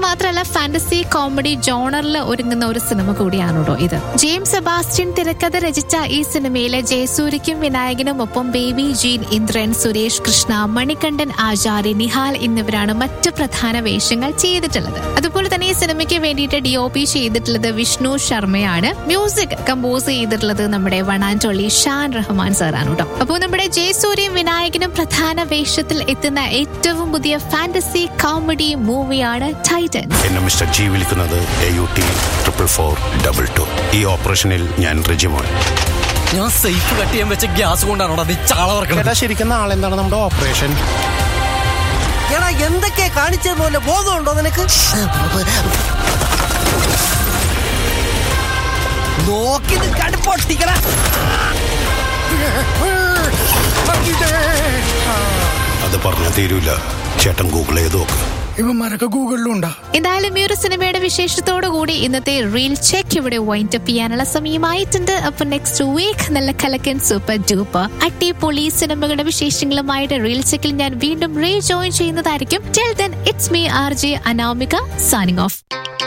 മാത്രമല്ല fantasy comedy ജോണറിൽ ഒരുങ്ങുന്ന ഒരു സിനിമ കൂടിയാണ് കേട്ടോ ഇത് ജെയിംസ് സെബാസ്റ്റ്യൻ തിരക്കഥ രചിച്ച ഈ സിനിമയിലെ ജയസൂര്യക്കും വിനായകനും ഒപ്പം ബേബി ജീൻ ഇന്ദ്രൻ സുരേഷ് കൃഷ്ണ മണികണ്ഠൻ ആചാര്യ നിഹാൽ എന്നിവരാണ് മറ്റു പ്രധാന വേഷങ്ങൾ ചെയ്തിട്ടുള്ളത് അതുപോലെ തന്നെ ഈ സിനിമയ്ക്ക് വേണ്ടിയിട്ട് ഡി ഒ പി ചെയ്തിട്ടുള്ളത് വിഷ്ണു ശർമ്മയാണ് മ്യൂസിക് കമ്പോസ് ചെയ്തിട്ടുള്ളത് നമ്മുടെ വണാൻറ്റൊള്ളി ഷാൻ റഹ്മാൻ സാറാണ് കേട്ടോ അപ്പോൾ നമ്മുടെ ജയസൂര്യയും വിനായകനും പ്രധാന വേഷത്തിൽ എത്തുന്ന ഏറ്റവും പുതിയ ഫാന്റസി കോമഡി മൂവിയാണ് ടൈറ്റൻ എന്നെ മിസ്റ്റർ ജി വിളിക്കുന്നത് A U T triple four double two ഈ ഓപ്പറേഷനിൽ ഞാൻ റെജിമോൻ ഞാൻ സേഫ് കട്ട് ചെയ്യാൻ വെച്ച ഗ്യാസ് കൊണ്ടാണോ നീ ചാള പറക്കണത് ചേട്ടാ ശരിക്കും നാളെ എന്താണ് നമ്മുടെ ഓപ്പറേഷൻ എടാ എന്തൊക്കെ കാണിച്ചത് പോലെ ബോധമുണ്ടോ നിനക്ക് നോക്കി നിൽക്കാണ്ട് പൊട്ടിക്കട അത് പറഞ്ഞാൽ തീരൂല ചേട്ടൻ ഗൂഗിൾ ചെയ്ത് നോക്ക് ഇവന്മാരൊക്കെ ഗൂഗിളിലും ഉണ്ടാ എന്തായാലും ഈ ഒരു സിനിമയുടെ വിശേഷത്തോടു കൂടി ഇന്നത്തെ റീൽ ചെക്ക് ഇവിടെ വൈൻഡ് അപ്പ് ചെയ്യാനുള്ള സമയമായിട്ടുണ്ട് അപ്പൊ നെക്സ്റ്റ് വീക്ക് നല്ല കലക്കൻ സൂപ്പർ ഡൂപ്പർ അട്ടിപ്പൊളി സിനിമകളുടെ വിശേഷങ്ങളുമായിട്ട് റീൽ ചെക്കിൽ ഞാൻ വീണ്ടും റീജോയിൻ ചെയ്യുന്നതായിരിക്കും till then it's me R J Anamika signing of